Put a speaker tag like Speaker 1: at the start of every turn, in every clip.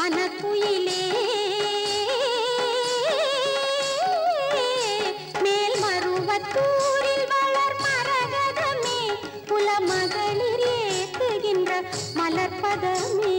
Speaker 1: வனக்குயிலே மேல்மருவத்தூரில் வளர் மரகதமே குலமகளிர் ஏத்துகின்ற மலர்பதமே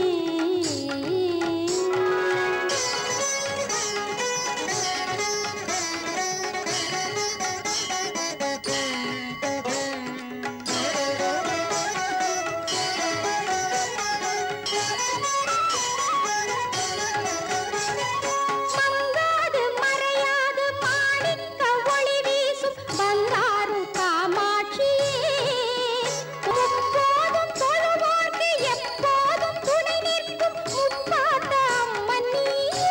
Speaker 1: மங்காது மறையாது மாணிக்க ஒளி வீசும் பங்காரு காமாட்சியே முப்போதும் தொழுவோர்க்கு எப்போதும் துணை நிற்கும் முப்பாத்த அம்மன் நீயே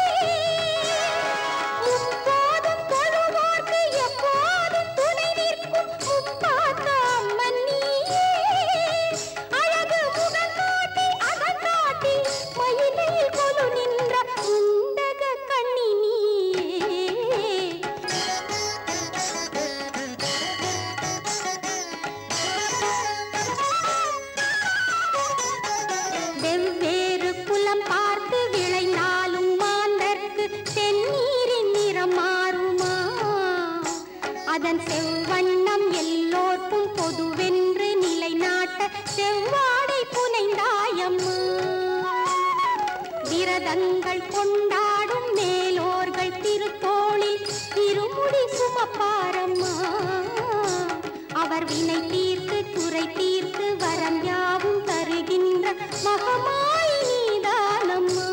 Speaker 1: முப்போதும் தொழுவோர்க்கு எப்போதும் துணை நிற்கும் முப்பாத்த அம்மன் நீயே அழகு முகம் காட்டி அகம் காட்டி மயிலையில் கொலு நின்ற உண்டக கண்ணி நீயே வெவ்வேறு குலம் பார்த்து விளைந்தாலும் மாந்தர்க்கு தென்னீரின் நிறம் மாறுமா அதன் செவ்வண்ணம் எல்லோர்க்கும் பொதுவென்று நிலைநாட்ட செவ்வாடை புனைந்தாயம்மா விரதங்கள் கொண்டாடும் மேலோர்கள் திருத்தோளில் இருமுடி சுமப்பாரம்மா அவர் வினை தீர்த்து குறை தீர்த்து வரம் யாவும் தருகின்ற மகமாய் நீதானம்மா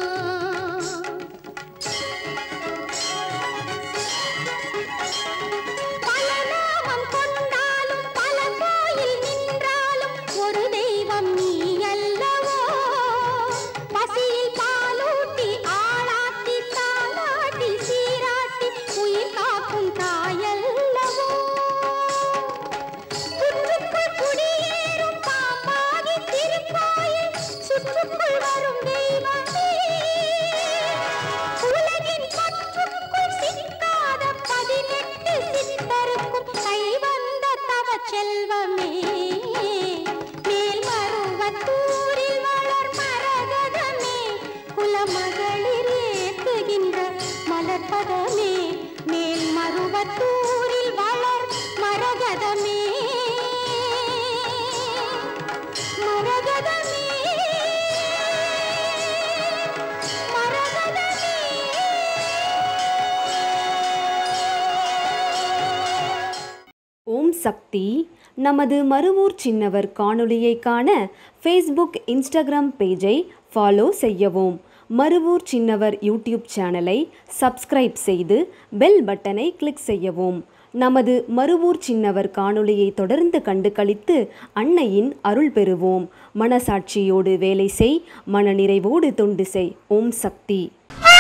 Speaker 1: பல நாமம் கொண்டாலும் பல கோயில் நின்றாலும் ஒரு தெய்வம் நீ அல்லவோ பசியில் பாலூட்டி ஆளாட்டி தாளாட்டி சீராட்டி உயிர் காக்கும் தாயல்லவோ புற்றுக்குள் குடியேறும் பாம்பாகி திருப்பாயில் சுற்றுக்குள் வரும் தெய்வமே உலகின் பற்றுக்குள் சிக்காத பதினெட்டு சித்தருக்கும் கைவந்த தவச் செல்வமே மேல்மருவத்தூரில் வளர் மரகதமே குலமகளிர் ஏத்துகின்ற மலர்பதமே மேல்மருவத்தூரில் வளர் மரகதமே மரகதமே
Speaker 2: ஓம் சக்தி நமது மருவூர் சின்னவர் காணொளியை காண ஃபேஸ்புக் இன்ஸ்டாகிராம் பேஜை ஃபாலோ செய்யவும் மருவூர் சின்னவர் யூடியூப் சேனலை சப்ஸ்கிரைப் செய்து பெல் பட்டனை கிளிக் செய்யவும் நமது மருவூர் சின்னவர் காணொளியை தொடர்ந்து கண்டு களித்து அன்னையின் அருள் பெறுவோம் மனசாட்சியோடு வேலை செய் மனநிறைவோடு தொண்டு செய் ஓம் சக்தி